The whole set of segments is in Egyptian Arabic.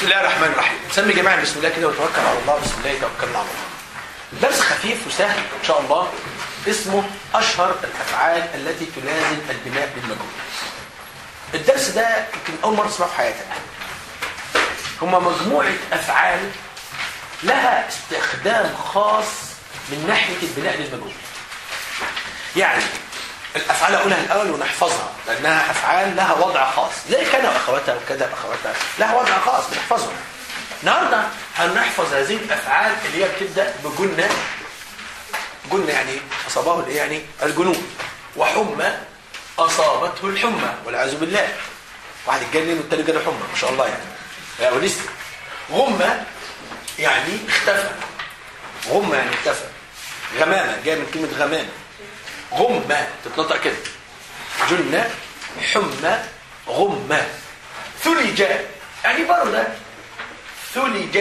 بسم الله الرحمن الرحيم سمي جماعة بسم الله كده وتوكل على الله بسم الله توكلنا على الله درس خفيف وسهل ان شاء الله اسمه اشهر الافعال التي تلازم البناء بالمجهول الدرس ده يمكن اول مره تسمعه في حياتك هما مجموعه افعال لها استخدام خاص من ناحيه البناء للمجهول يعني الافعال اقولها الاول ونحفظها لانها افعال لها وضع خاص زي كذا واخواتها وكذا واخواتها لها وضع خاص بنحفظها النهارده هنحفظ هذه الافعال اللي هي بتبدا بجنه جنه يعني اصابه الايه يعني الجنون وحمى اصابته الحمى والعياذ بالله واحد اتجنن والتاني جاله حمى ما شاء الله يعني يا ولسه غمه يعني اختفى غمه يعني اختفى غمامه جايه من كلمه غمامه غمة تتنطق كده جنة حمى غمة ثلج يعني برد ثلج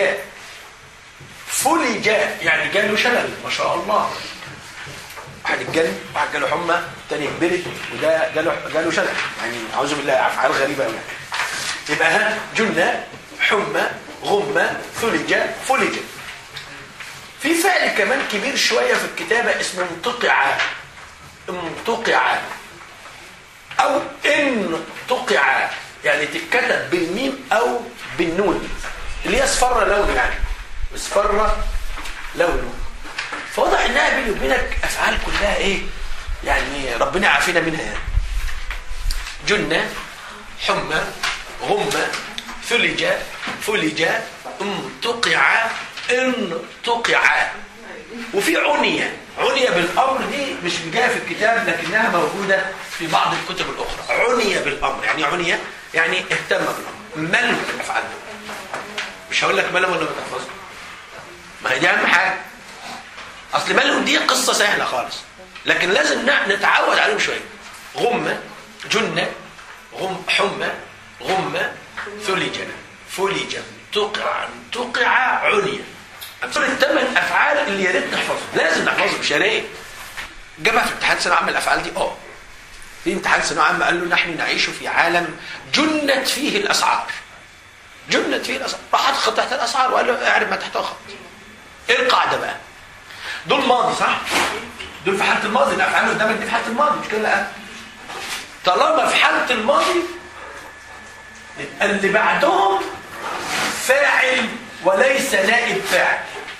فلج يعني جاله شلل ما شاء الله واحد اتجن واحد جاله حمى الثاني برد وده جاله جاله شلل يعني اعوذ بالله افعال غريبه قوي يبقى ها جنة حمى غمة ثلج فلج في فعل كمان كبير شويه في الكتابه اسمه انتقع انتقع او ان تقع يعني تتكتب بالميم او بالنون اللي هي اصفر لون يعني اصفر لونه فواضح انها بيني وبينك افعال كلها ايه يعني ربنا يعافينا منها يعني جنة حمى غمة ثلج فلج انتقع انتقع وفي عنية عنية بالأمر دي مش جاية في الكتاب لكنها موجودة في بعض الكتب الأخرى عنية بالأمر يعني عنية يعني اهتم بالأمر ملوا الأفعال مش هقول لك ملوا ولا ما تحفظه ما هي دي أهم حاجة أصل ملهم دي قصة سهلة خالص لكن لازم نتعود عليهم شوية غمة جنة غم حمى غمة ثلج فلج تقع تقع عنية أمثال الثمان أفعال اللي يا ريت نحفظهم لازم نحفظهم مش يا ريت جابها في امتحان ثانوية عامة الأفعال دي اه في امتحان ثانوية عامة قال له نحن نعيش في عالم جنت فيه الأسعار جنت فيه الأسعار راح خط تحت الأسعار وقال له اعرف ما تحتها خط ايه القاعدة بقى دول ماضي صح دول في حالة الماضي الأفعال اللي قدامك دي في حالة الماضي مش كده لا طالما في حالة الماضي اللي بعدهم فاعل وليس نائب فاعل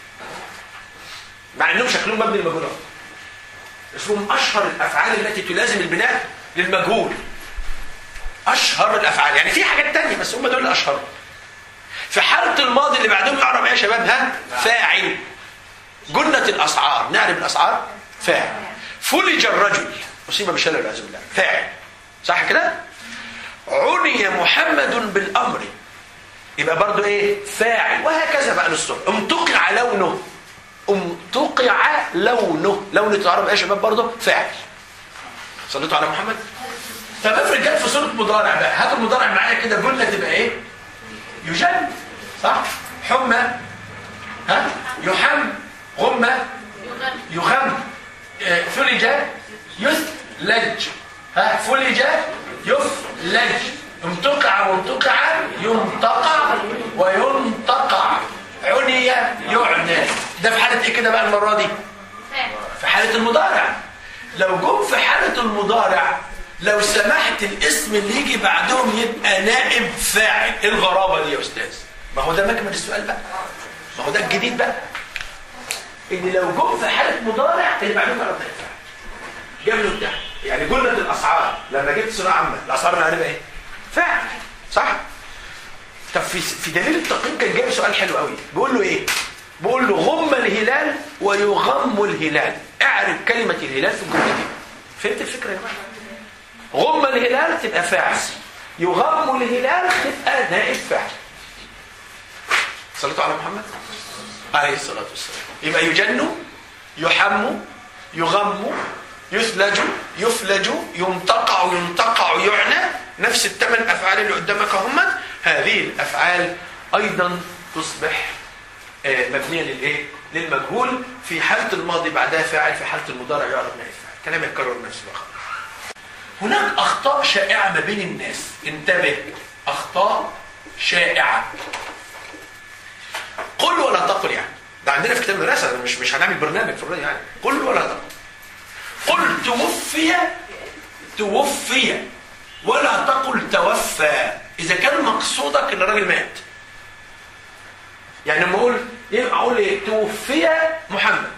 مع انهم شكلهم مبني للمجهول اسمهم اشهر الافعال التي تلازم البناء للمجهول اشهر الافعال يعني في حاجات تانية بس هم دول الاشهر في حالة الماضي اللي بعدهم يعرف ايه يا شباب ها فاعل جنة الاسعار نعرف الاسعار فاعل فلج الرجل مصيبة بالشلل والعياذ بالله فاعل صح كده عني محمد بالامر يبقى برضو ايه فاعل وهكذا بقى للصبح امتقع لونه امتقع لونه لون تعرف ايه يا شباب برضو فاعل صليتوا على محمد طب افرض جت في صوره مضارع بقى هات المضارع معايا كده جمله تبقى ايه يجن صح حمى ها يحم غمه يغم آه، فلج يثلج ها فلج يفلج امتقع وامتقع يمتقع وينتقع عني يعنى ده في حالة ايه كده بقى المرة دي في حالة المضارع لو جم في حالة المضارع لو سمحت الاسم اللي يجي بعدهم يبقى نائب فاعل ايه الغرابة دي يا استاذ ما هو ده مكمل السؤال بقى ما هو ده الجديد بقى ان لو جم في حالة مضارع اللي بعدهم يعرف نائب فاعل جاب له بتاع يعني جملة الاسعار لما جبت صناعة عامة الاسعار هنبقى ايه فاعل صح طب في في دليل التقييم كان جايب سؤال حلو قوي بيقول له ايه بيقول له غم الهلال ويغم الهلال اعرف كلمة الهلال في الجملة دي فهمت الفكرة يا جماعة غم الهلال تبقى فاعل يغم الهلال تبقى نائب فاعل صليتوا على محمد عليه الصلاة والسلام يبقى يجن يحم يغم يثلج يفلج ينتقع ينتقع يعنى نفس الثمان افعال اللي قدامك هم هذه الافعال ايضا تصبح مبنيه للايه للمجهول في حاله الماضي بعدها فاعل في حاله المضارع يعرف نائب فاعل كلام يتكرر نفسه بقى هناك اخطاء شائعه ما بين الناس انتبه اخطاء شائعه قل ولا تقل يعني ده عندنا في كتاب المدرسه مش مش هنعمل برنامج في الراديو يعني قل ولا تقل قل توفي توفي ولا تقل توفى اذا كان مقصودك ان الراجل مات يعني لما اقول ايه اقول ايه توفي محمد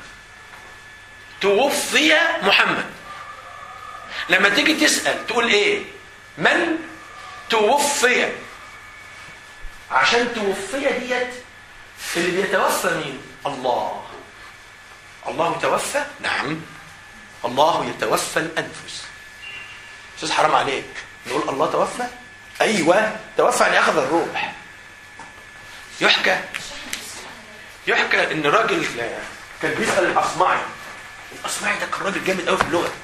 توفي محمد لما تيجي تسال تقول ايه من توفي عشان توفي ديت اللي بيتوفى مين الله الله توفى نعم الله يتوفى الانفس استاذ حرام عليك نقول الله توفى ايوه توفى يعني اخذ الروح يحكى يحكى ان راجل كان بيسال الاصمعي الاصمعي ده كان راجل جامد قوي في اللغه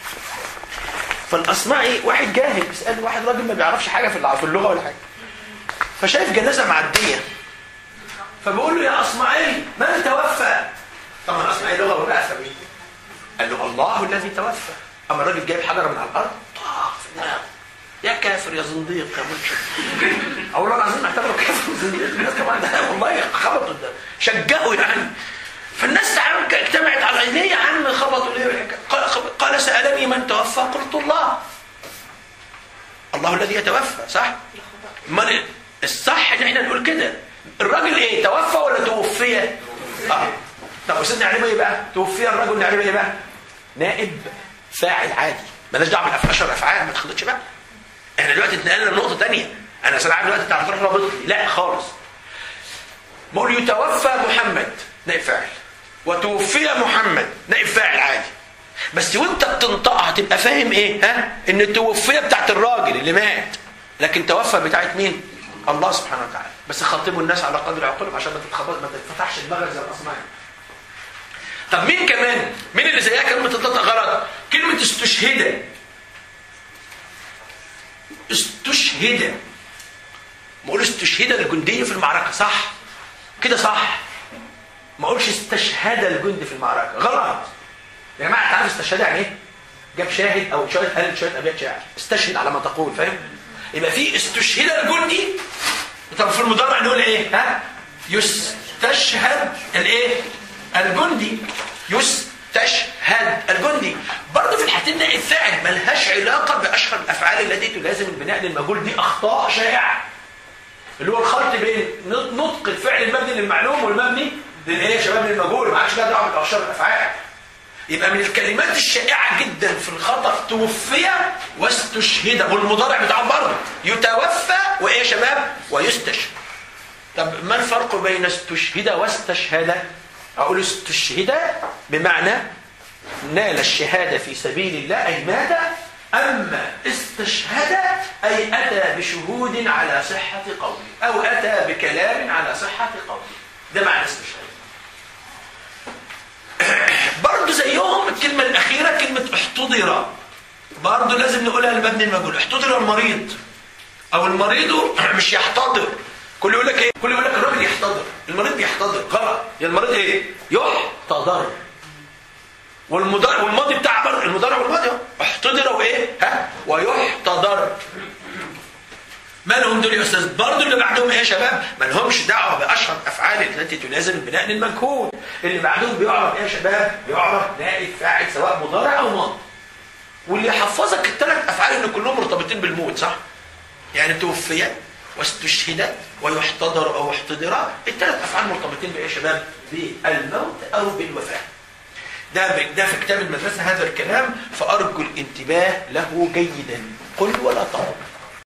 فالاصمعي واحد جاهل بيسال واحد راجل ما بيعرفش حاجه في في اللغه ولا حاجه فشايف جنازه معديه فبيقول له يا اصمعي من توفى طبعا اصمعي لغه ولا فاهمين قال له الله الذي توفى اما الراجل جايب حجره من على الارض طاق في دماغه يا كافر يا زنديق يا ملحد او والله العظيم اعتبره كافر وزنديق الناس كمان ده والله خبطوا ده شجعوا يعني فالناس اجتمعت على ليه يا عم خبطوا ليه قال سالني من توفى قلت الله الله الذي يتوفى صح امال الصح ان احنا نقول كده الراجل ايه توفى ولا توفي اه طب استاذ نعرفه ايه بقى توفي الرجل نعرفه ايه بقى نائب فاعل عادي مالناش دعوه بالافعال اشهر افعال ما تخلطش بقى احنا دلوقتي اتنقلنا لنقطه ثانيه انا سامع دلوقتي انت هتروح رابط لا خالص بقول يتوفى محمد نائب فاعل وتوفي محمد نائب فاعل عادي بس وانت بتنطقها هتبقى فاهم ايه ها ان التوفيه بتاعت الراجل اللي مات لكن توفى بتاعت مين الله سبحانه وتعالى بس خاطبوا الناس على قدر عقولهم عشان ما تتخبط ما تتفتحش دماغك زي الاصنام طب مين كمان مين اللي زيها كلمه تنطق غلط كلمه استشهد استشهد ما اقولش استشهد الجندي في المعركه صح كده صح ما اقولش استشهد الجندي في المعركه غلط يا جماعه تعرف استشهد يعني ايه جاب شاهد او شويه قال شويه ابيات شعر استشهد على ما تقول فاهم يبقى في استشهد الجندي طب في المضارع نقول ايه ها يستشهد الايه الجندي يستشهد الجندي برضه في الحالتين ده الفاعل ملهاش علاقه باشهر الافعال التي تلازم البناء للمجهول دي اخطاء شائعه اللي هو الخلط بين نطق الفعل المبني للمعلوم والمبني للايه يا شباب للمجهول ما عادش لها دعوه باشهر الافعال يبقى من الكلمات الشائعه جدا في الخطا توفي واستشهد والمضارع بتاعه برضه يتوفى وايه يا شباب ويستشهد طب ما الفرق بين استشهد واستشهد اقول استشهد بمعنى نال الشهاده في سبيل الله اي مات اما استشهد اي اتى بشهود على صحه قوله او اتى بكلام على صحه قوله ده معنى استشهاد برضه زيهم الكلمة الأخيرة كلمة احتضر برضه لازم نقولها لمبني المجهول احتضر المريض أو المريض مش يحتضر كل يقول لك ايه كل يقول لك الراجل يحتضر المريض بيحتضر غلط يا المريض ايه يحتضر والمضارع والماضي بتاع بر المضارع والماضي احتضر وايه ها ويحتضر مالهم دول يا استاذ برضه اللي بعدهم ايه يا شباب ما لهمش دعوه باشهر افعال التي تلازم البناء للمجهول اللي بعدهم بيعرف ايه يا شباب بيعرف نائب فاعل سواء مضارع او ماضي واللي يحفظك الثلاث افعال ان كلهم مرتبطين بالموت صح يعني توفي واستشهد ويحتضر او احتضر الثلاث افعال مرتبطين بايه يا شباب بالموت او بالوفاه ده ده في كتاب المدرسه هذا الكلام فارجو الانتباه له جيدا قل ولا تقل